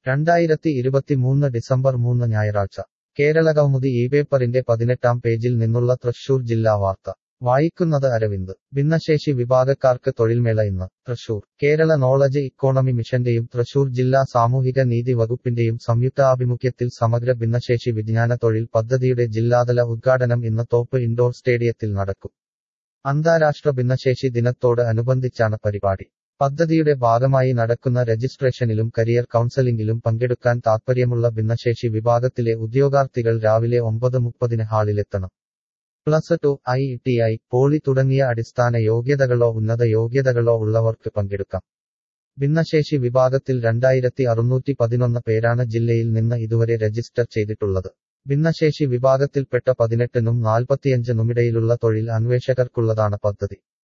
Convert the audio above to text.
രണ്ടായിരത്തി ഇരുപത്തിമൂന്ന് ഡിസംബർ മൂന്ന് ഞായറാഴ്ച കേരളകൗമുദി ഈ പേപ്പറിന്റെ പതിനെട്ടാം പേജിൽ നിന്നുള്ള തൃശൂർ ജില്ലാ വാർത്ത വായിക്കുന്നത് അരവിന്ദ് ഭിന്നശേഷി വിഭാഗക്കാർക്ക് തൊഴിൽമേള ഇന്ന് തൃശൂർ കേരള നോളജ് ഇക്കോണമി മിഷന്റെയും തൃശൂർ ജില്ലാ സാമൂഹിക നീതി വകുപ്പിന്റെയും സംയുക്താഭിമുഖ്യത്തിൽ സമഗ്ര ഭിന്നശേഷി വിജ്ഞാന തൊഴിൽ പദ്ധതിയുടെ ജില്ലാതല ഉദ്ഘാടനം ഇന്ന് തോപ്പ് ഇൻഡോർ സ്റ്റേഡിയത്തിൽ നടക്കും അന്താരാഷ്ട്ര ഭിന്നശേഷി ദിനത്തോട് അനുബന്ധിച്ചാണ് പരിപാടി പദ്ധതിയുടെ ഭാഗമായി നടക്കുന്ന രജിസ്ട്രേഷനിലും കരിയർ കൗൺസലിംഗിലും പങ്കെടുക്കാൻ താൽപ്പര്യമുള്ള ഭിന്നശേഷി വിഭാഗത്തിലെ ഉദ്യോഗാർത്ഥികൾ രാവിലെ ഒമ്പത് മുപ്പതിന് ഹാളിലെത്തണം plus two I T I poly തുടങ്ങിയ അടിസ്ഥാന യോഗ്യതകളോ ഉന്നത യോഗ്യതകളോ ഉള്ളവർക്ക് പങ്കെടുക്കാം ഭിന്നശേഷി വിഭാഗത്തിൽ രണ്ടായിരത്തി അറുന്നൂറ്റി പതിനൊന്ന് പേരാണ് ജില്ലയിൽ നിന്ന് ഇതുവരെ രജിസ്റ്റർ ചെയ്തിട്ടുള്ളത് ഭിന്നശേഷി വിഭാഗത്തിൽപ്പെട്ട പതിനെട്ടിനും നാൽപ്പത്തിയഞ്ചിനുമിടയിലുള്ള തൊഴിൽ അന്വേഷകർക്കുള്ളതാണ് പദ്ധതി